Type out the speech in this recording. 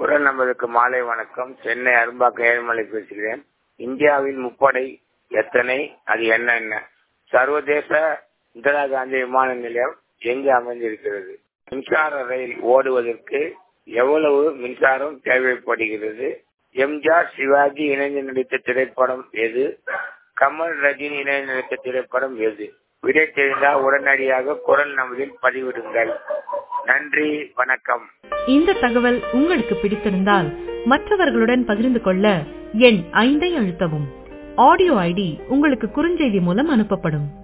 குரல் நம்பருக்கு மாலை வணக்கம் சென்னை அரும்பாக்கம் ஏழுமலை பேசுகிறேன் இந்தியாவின் முப்படை எத்தனை அது என்ன என்ன சர்வதேச இந்திரா காந்தி விமான நிலையம் எங்கு அமைந்திருக்கிறது மின்சார ரயில் ஓடுவதற்கு எவ்வளவு மின்சாரம் தேவைப்படுகிறது எம்ஜிஆர் சிவாஜி இணைந்து நடித்த திரைப்படம் எது கமல் ரஜினி இணைந்து நடித்த திரைப்படம் எது விடை தெரிந்தால் உடனடியாக குரல் நம்பரில் பதிவிடுங்கள் நன்றி வணக்கம் இந்த தகவல் உங்களுக்கு பிடித்திருந்தால் மற்றவர்களுடன் பகிர்ந்து கொள்ள எண் ஐந்தை அழுத்தவும் ஆடியோ ஐடி உங்களுக்கு குறுஞ்செய்தி மூலம் அனுப்பப்படும்